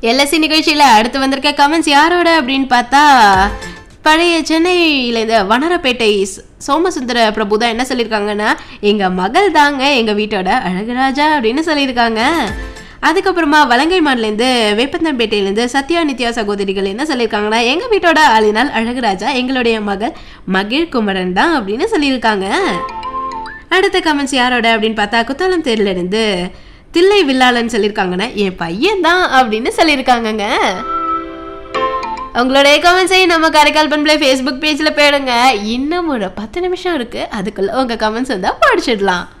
LSC நிகழ்ச்சியில் அடுத்து வந்திருக்க கமெண்ட்ஸ் யாரோட அப்படின்னு பார்த்தா பழைய சென்னையில் இந்த வனரப்பேட்டை ஸ்- சோமசுந்தர பிரபு தான் என்ன சொல்லியிருக்காங்கன்னா எங்கள் மகள் தாங்க எங்கள் வீட்டோட அழகுராஜா அப்படின்னு சொல்லியிருக்காங்க அதுக்கப்புறமா வலங்கை மாநிலேருந்து வேப்பந்தம்பேட்டையிலேருந்து சத்யா நித்யா சகோதரிகள் என்ன சொல்லியிருக்காங்கன்னா எங்கள் வீட்டோட ஆளினால் அழகுராஜா எங்களுடைய மகள் மகிழ் குமரன் தான் அப்படின்னு சொல்லியிருக்காங்க அடுத்த கமெண்ட்ஸ் யாரோட அப்படின்னு பார்த்தா குத்தாலம் தேர்ல இருந்து தில்லை வில்லாளன் சொல்லியிருக்காங்கன்னா என் பையன் தான் அப்படின்னு சொல்லியிருக்காங்கங்க உங்களுடைய கமெண்ட்ஸை நம்ம காரைக்கால் பண்பிளை ஃபேஸ்புக் பேஜில் போயிடுங்க இன்னும் ஒரு பத்து நிமிஷம் இருக்கு அதுக்குள்ள உங்க கமெண்ட்ஸ் வந்தால் படிச்சிடலாம்